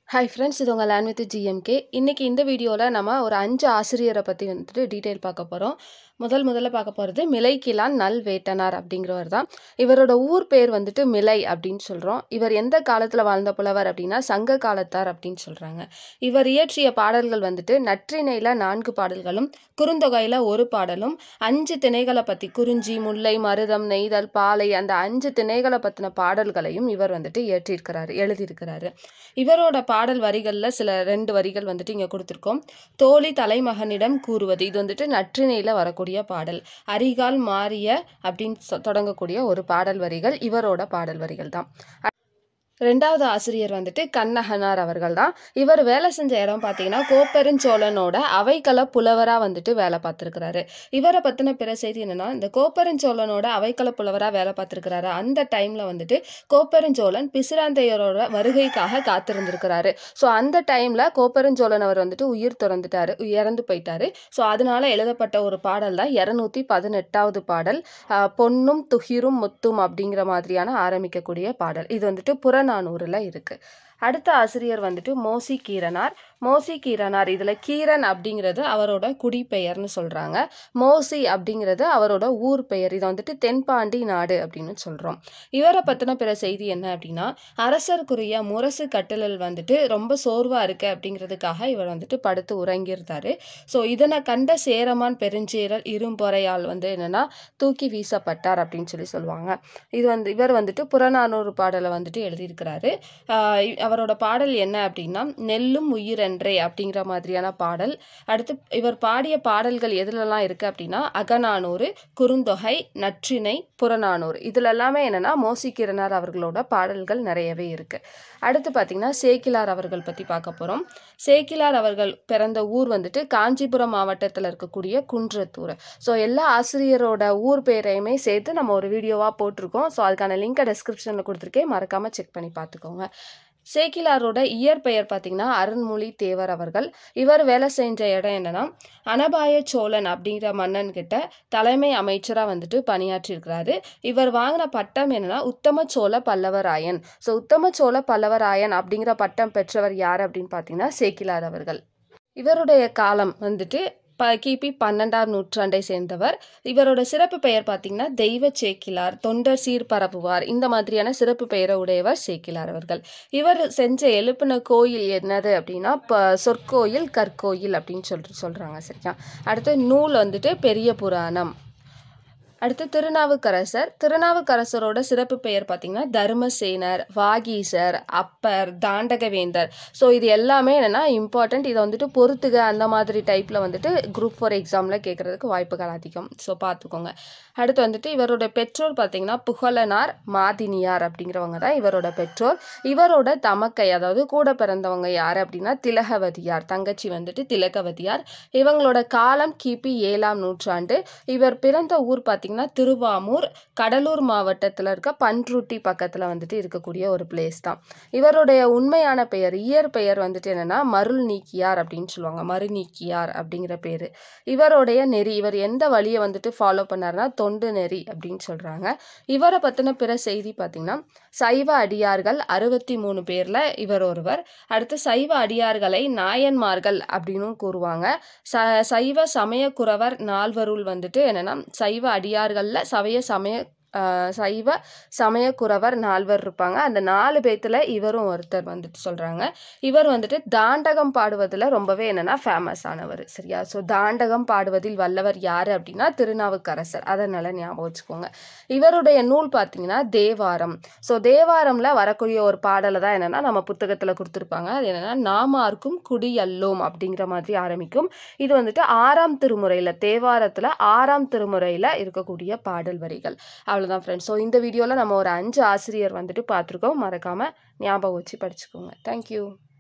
hi friends இது உங்கள் land with GMK இன்றைக்கி இந்த வீடியோவில் நம்ம ஒரு அஞ்சு ஆசிரியரை பற்றி வந்துட்டு டீட்டெயில் பார்க்க போகிறோம் முதல் முதல்ல பார்க்க போகிறது மிலைக்கிலான் நல் வேட்டனார் அப்படிங்கிறவர் தான் இவரோட ஊர் பேர் வந்துட்டு மிலை அப்படின்னு சொல்கிறோம் இவர் எந்த காலத்தில் வாழ்ந்த புலவர் அப்படின்னா சங்க காலத்தார் அப்படின்னு சொல்கிறாங்க இவர் இயற்றிய பாடல்கள் வந்துட்டு நற்றிணையில் நான்கு பாடல்களும் குறுந்தொகையில் ஒரு பாடலும் அஞ்சு திணைகளை பற்றி குறிஞ்சி முல்லை மருதம் நெய்தல் பாலை அந்த அஞ்சு திணைகளை பற்றின பாடல்களையும் இவர் வந்துட்டு இயற்றியிருக்கிறாரு எழுதியிருக்கிறாரு இவரோட பாடல் வரிகளில் சில ரெண்டு வரிகள் வந்துட்டு இங்கே கொடுத்துருக்கோம் தோழி தலைமகனிடம் கூறுவது இது வந்துட்டு நற்றிணையில் வரக்கூடிய பாடல் அரிகால் மாறிய அப்படின்னு சொ- தொடங்கக்கூடிய ஒரு பாடல் வரிகள் இவரோட பாடல் வரிகள் தான் ரெண்டாவது ஆசிரியர் வந்துட்டு கண்ணகனார் அவர்கள் தான் இவர் வேலை செஞ்ச இடம் பார்த்தீங்கன்னா கோப்பெருஞ்சோழனோட அவைக்கள புலவராக வந்துட்டு வேலை பார்த்துருக்கிறாரு இவரை பற்றின பிற செய்தி என்னன்னா இந்த கோப்பெருஞ்சோழனோட அவைக்கள புலவராக வேலை பார்த்துருக்கிறாரு அந்த டைமில் வந்துட்டு கோப்பெருஞ்சோழன் பிசிராந்தையரோட வருகைக்காக காத்திருந்திருக்கிறாரு ஸோ அந்த டைமில் கோப்பெருஞ்சோழன் அவர் வந்துட்டு உயிர் துறந்துட்டாரு இறந்து போயிட்டாரு ஸோ அதனால எழுதப்பட்ட ஒரு பாடல் தான் இரநூத்தி பதினெட்டாவது பாடல் ஆஹ் பொன்னும் துகிரும் முத்தும் அப்படிங்கிற மாதிரியான ஆரம்பிக்கக்கூடிய பாடல் இது வந்துட்டு புறநானூறில் இருக்குது அடுத்த ஆசிரியர் வந்துட்டு மோசி கீரனார் மோசி கீரனார் இதில் கீரன் அப்படிங்கிறது அவரோட குடிப்பெயர்னு சொல்கிறாங்க மோசி அப்படிங்கிறது அவரோட ஊர் பெயர் இதை வந்துட்டு தென்பாண்டி நாடு அப்படின்னு சொல்கிறோம் இவரை பற்றின பிற செய்தி என்ன அப்படின்னா அரசருக்குரிய முரசு கட்டளல் வந்துட்டு ரொம்ப சோர்வாக இருக்கு அப்படிங்கிறதுக்காக இவர் வந்துட்டு படுத்து உறங்கியிருந்தாரு ஸோ இதனை கண்ட சேரமான் பெருஞ்சேரல் இரும்பொறையால் வந்து என்னன்னா தூக்கி வீசப்பட்டார் அப்படின்னு சொல்லி சொல்லுவாங்க இது வந்து இவர் வந்துட்டு புறநானூறு பாடலை வந்துட்டு எழுதியிருக்கிறாரு ஆஹ் இ- அவரோட பாடல் என்ன அப்படின்னா நெல்லும் உயிரென்றே அப்படிங்கிற மாதிரியான பாடல் அடுத்து இவர் பாடிய பாடல்கள் எதுலலாம் இருக்குது அப்படின்னா அகநானூறு குறுந்தொகை நற்றிணை புறநானூறு இதுல எல்லாமே என்னன்னா மோசிக்கிரனார் அவர்களோட பாடல்கள் நிறையவே இருக்கு அடுத்து பார்த்தீங்கன்னா சேக்கிலார் அவர்கள் பற்றி பார்க்க போகிறோம் சேக்கிலார் அவர்கள் பிறந்த ஊர் வந்துட்டு காஞ்சிபுரம் மாவட்டத்தில் இருக்கக்கூடிய குன்றத்தூர் ஸோ எல்லா ஆசிரியரோட ஊர் பேரையுமே சேர்த்து நம்ம ஒரு வீடியோவாக போட்டிருக்கோம் ஸோ அதுக்கான லிங்கை டெஸ்கிரிப்ஷனில் கொடுத்துருக்கேன் மறக்காமல் செக் பண்ணி பார்த்துக்கோங்க சேக்கிலாரோட இயற்பெயர் பார்த்தீங்கன்னா அருண்மொழி தேவர் அவர்கள் இவர் வேலை செஞ்ச இடம் என்னன்னா அனபாய சோழன் அப்படிங்கிற மன்னன் கிட்ட தலைமை அமைச்சராக வந்துட்டு பணியாற்றியிருக்கிறாரு இவர் வாங்கின பட்டம் என்னன்னா உத்தம சோழ பல்லவராயன் ஸோ உத்தம சோழ பல்லவராயன் அப்படிங்கிற பட்டம் பெற்றவர் யார் அப்படின்னு பார்த்தீங்கன்னா சேக்கிலார் அவர்கள் இவருடைய காலம் வந்துட்டு ப கிபி பன்னெண்டாம் நூற்றாண்டை சேர்ந்தவர் இவரோட சிறப்பு பெயர் பார்த்தீங்கன்னா தெய்வ சேக்கிலார் தொண்டர் சீர் பரப்புவார் இந்த மாதிரியான சிறப்பு பெயரை உடையவர் சேக்கிலார் அவர்கள் இவர் செஞ்ச எழுப்பின கோயில் என்னது அப்படின்னா ப சொற்கோயில் கற்கோயில் அப்படின்னு சொல்லிட்டு சொல்கிறாங்க சரியா அடுத்து நூல் வந்துட்டு பெரிய புராணம் அடுத்து திருநாவுக்கரசர் திருநாவுக்கரசரோட சிறப்பு பெயர் பார்த்தீங்கன்னா தர்மசேனர் வாகீசர் அப்பர் தாண்டகவேந்தர் ஸோ இது எல்லாமே என்னென்னா இம்பார்ட்டண்ட் இதை வந்துட்டு பொறுத்துக அந்த மாதிரி டைப்பில் வந்துட்டு குரூப் ஃபோர் எக்ஸாமில் கேட்குறதுக்கு வாய்ப்புகள் அதிகம் ஸோ பார்த்துக்கோங்க அடுத்து வந்துட்டு இவரோட பெற்றோர் பார்த்தீங்கன்னா புகழனார் மாதினியார் அப்படிங்கிறவங்க தான் இவரோட பெற்றோர் இவரோட தமக்கை அதாவது கூட பிறந்தவங்க யார் அப்படின்னா திலகவதியார் தங்கச்சி வந்துட்டு திலகவதியார் இவங்களோட காலம் கிபி ஏழாம் நூற்றாண்டு இவர் பிறந்த ஊர் பார்த்தீங்கன்னா திருவாமூர் கடலூர் மாவட்டத்தில் இருக்க பன்ருட்டி பக்கத்தில் வந்துட்டு இருக்கக்கூடிய ஒரு பிளேஸ் தான் இவருடைய உண்மையான பெயர் இயற்பெயர் வந்துட்டு என்னன்னா மருள் நீக்கியார் அப்படின்னு சொல்லுவாங்க மறு நீக்கியார் அப்படிங்கிற பேர் இவருடைய நெறி இவர் எந்த வழியை வந்துட்டு ஃபாலோ பண்ணாருன்னா தொண்டு நெறி அப்படின்னு சொல்கிறாங்க இவரை பற்றின பிற செய்தி பார்த்தீங்கன்னா சைவ அடியார்கள் அறுபத்தி மூணு பேரில் இவர் ஒருவர் அடுத்து சைவ அடியார்களை நாயன்மார்கள் அப்படின்னும் கூறுவாங்க ச சைவ சமயக்குறவர் நால்வருள் வந்துட்டு என்னன்னா சைவ அடியார்களில் சமய சமய ஆஹ் சைவ சமயக்குறவர் நால்வர் இருப்பாங்க அந்த நாலு பேத்துல இவரும் ஒருத்தர் வந்துட்டு சொல்றாங்க இவர் வந்துட்டு தாண்டகம் பாடுவதில் ரொம்பவே என்னன்னா ஃபேமஸ் ஆனவர் சரியா ஸோ தாண்டகம் பாடுவதில் வல்லவர் யாரு அப்படின்னா திருநாவுக்கரசர் அதனால ஞாபகம் வச்சுக்கோங்க இவருடைய நூல் பார்த்தீங்கன்னா தேவாரம் ஸோ தேவாரம்ல வரக்கூடிய ஒரு பாடலை தான் என்னன்னா நம்ம புத்தகத்தில் கொடுத்துருப்பாங்க அது என்னன்னா நாமார்க்கும் குடியல்லோம் அப்படிங்கிற மாதிரி ஆரம்பிக்கும் இது வந்துட்டு ஆறாம் திருமுறையில் தேவாரத்தில் ஆறாம் திருமுறையில் இருக்கக்கூடிய பாடல் வரிகள் அவ்வளோதான் ஃப்ரெண்ட்ஸ் ஸோ இந்த வீடியோவில் நம்ம ஒரு அஞ்சு ஆசிரியர் வந்துட்டு பார்த்துருக்கோம் மறக்காமல் ஞாபகம் வச்சு படிச்சுக்கோங்க தேங்க்யூ